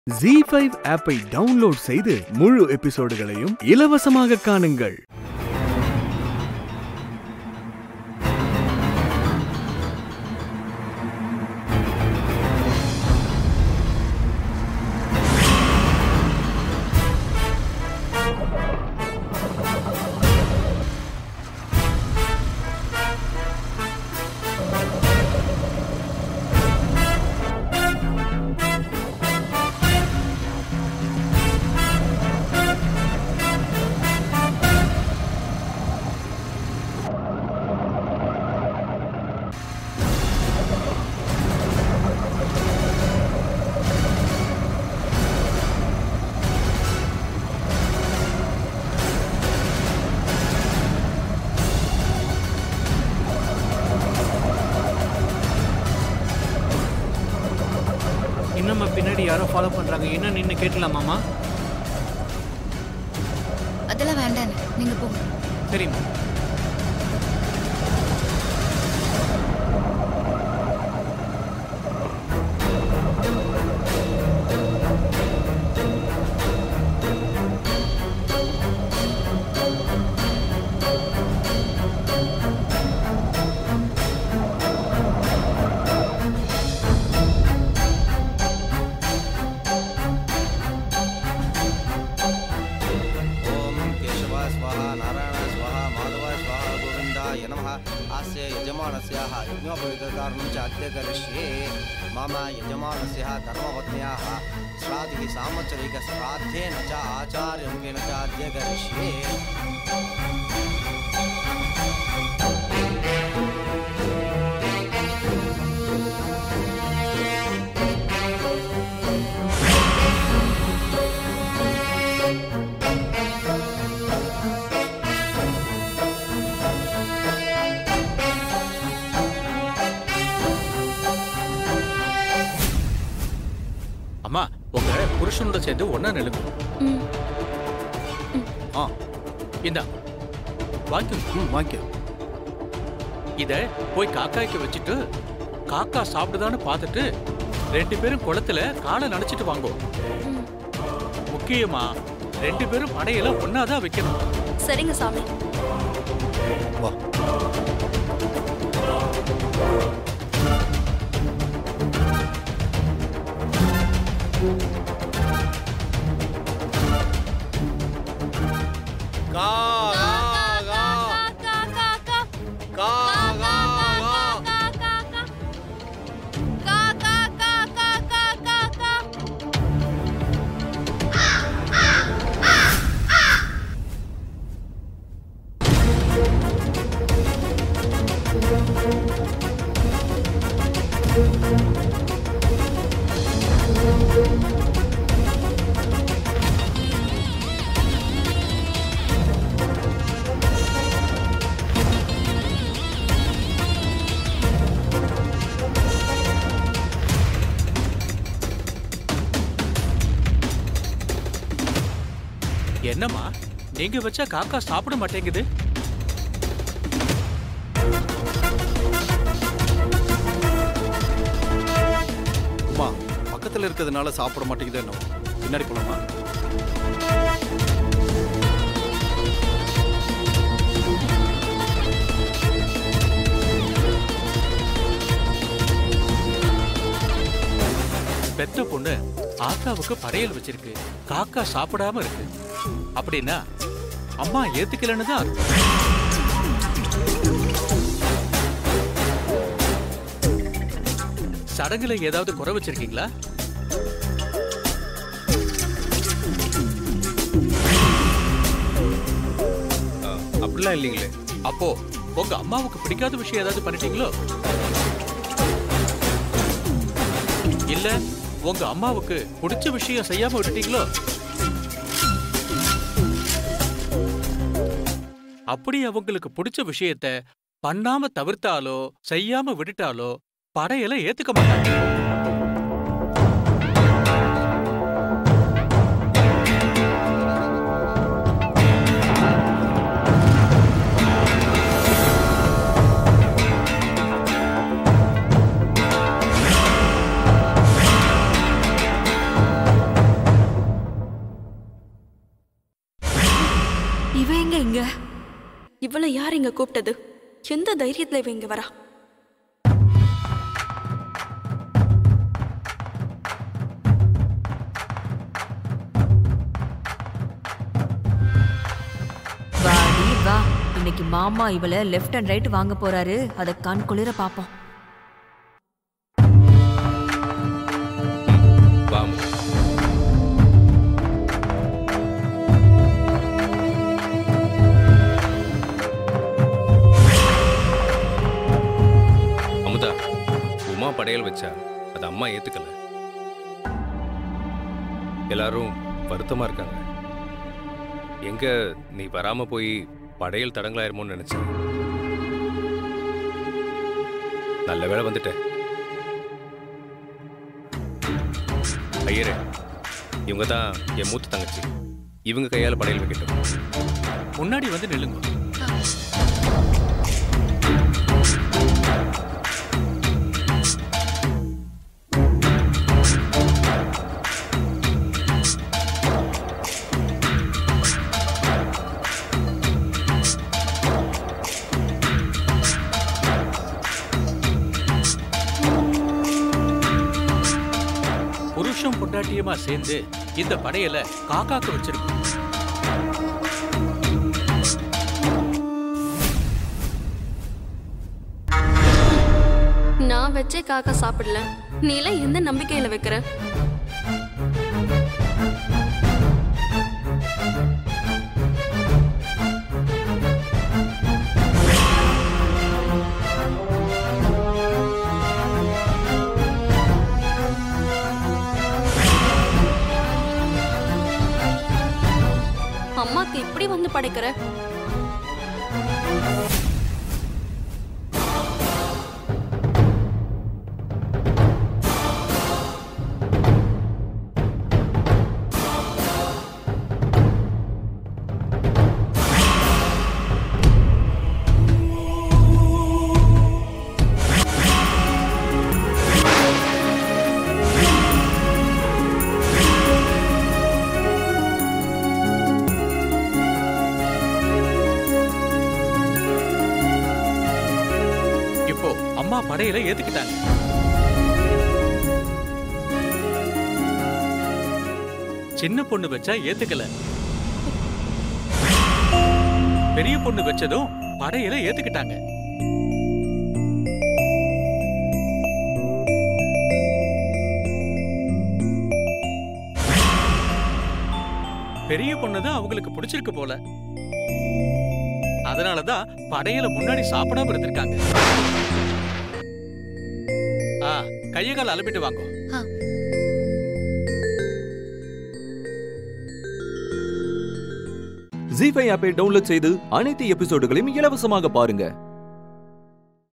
G five ஆப்பை download செய்து முழு எபிசோடுகளையும் இலவசமாக காணுங்கள் இன்னும் பின்னாடி யாரோ ஃபாலோ பண்றாங்க என்ன நின்னு கேட்டலாமாமா அதெல்லாம் வேண்டாம் நீங்க போங்க சரிம்மா ఓం కేశవ స్వాహ నారాయణ స్వాహ మాధవ స్వాహ గోవిందాయ నమ అస్య యజమానస్యాः యజ్ఞోపవితకారణం చ అద్య కరిష్యే మమ యజమానస్యः ధర్మపత్న్యాः శ్రాద్ధిः సాంవత్సరికశ్రాద్ధేన చ ఆచార్యముఖేన చ అద్య కరిష్యే அம்மா உங்க புருஷனோட சேர்ந்து ஒன்னா நிலுங்க ஆ இந்தா வாங்கிக்கோ ம் வாங்கிக்கோ இத போய் காக்காய்க்கு வச்சுட்டு காக்கா சாப்பிடுதான்னு பார்த்துட்டு ரெண்டு பேரும் குளத்துல காலை நனைச்சிட்டு வாங்கோ முக்கியமா ரெண்டு பேரும் படையில ஒன்னாதான் வைக்கணும் சரிங்க சாமி வா கா கா கா கா என்னம்மா நீங்க வச்சா காக்கா சாப்பிட மாட்டேங்குது அம்மா பக்கத்துல இருக்கிறதுனால சாப்பிட மாட்டேங்குது என்ன பின்னாடி போலாமா பெத்த பொண்ணு ஆத்தாவுக்கு படையல் வச்சிருக்கு காக்கா சாப்பிடாம இருக்கு அப்படின்னா அம்மா ஏத்துக்கலன்னு தான் அர்த்தம். சடங்குல ஏதாவது குறை வச்சிருக்கீங்களா அப்படிலாம் இல்லைங்களே அப்போ உங்க அம்மாவுக்கு பிடிக்காத விஷயம் ஏதாவது பண்ணிட்டீங்களோ இல்ல உங்க அம்மாவுக்கு பிடிச்ச விஷயம் செய்யாம விட்டுட்டீங்களோ அப்படி அவங்களுக்கு பிடிச்ச விஷயத்த பண்ணாம தவிர்த்தாலோ செய்யாம விட்டுட்டாலோ படையல ஏத்துக்க மாட்டாங்க இங்க இவளை யார் இங்க கூப்பிட்டது எந்த தைரியத்துல இவ இங்க வரா வாடி வா இன்னைக்கு மாமா இவள லெஃப்ட் அண்ட் ரைட் வாங்க போறாரு அத கண் குளிர பாப்போம் வாம் அமுதா உமா படையல் வச்சா அது அம்மா ஏத்துக்கல எல்லாரும் வருத்தமா இருக்காங்க எங்க நீ வராம போய் படையல் தடங்களாயிருமோன்னு நினைச்சேன் நல்ல வேளை வந்துட்டேன் ஐயரே இவங்க தான் என் மூத்த தங்கச்சி இவங்க கையால படையல் வைக்கட்டும் முன்னாடி வந்து நில்லுங்க புருஷன் பொண்டாட்டியமா சேர்ந்து இந்த படையல காக்காக்கு வச்சிருக்கோம் நான் வச்சே காக்கா சாப்பிடல நீ எல்லாம் எந்த நம்பிக்கையில வைக்கிற அம்மாக்கு இப்படி வந்து படைக்கிற இப்போ அம்மா படையல ஏத்துக்கிட்டாங்க சின்ன பொண்ணு வச்சா ஏத்துக்கல பெரிய பொண்ணு வச்சதும் படையல ஏத்துக்கிட்டாங்க பெரிய பொண்ணு தான் அவங்களுக்கு பிடிச்சிருக்கு போல அதனாலதான் படையல முன்னாடி சாப்பிடாம இருந்திருக்காங்க ஆ கைய கால் அலம்பிட்டு வாங்க ஆ. ஜி ஃபைவ் ஆப்பை டவுன்லோட் செய்து அனைத்து எபிசோடுகளையும் இலவசமாக பாருங்க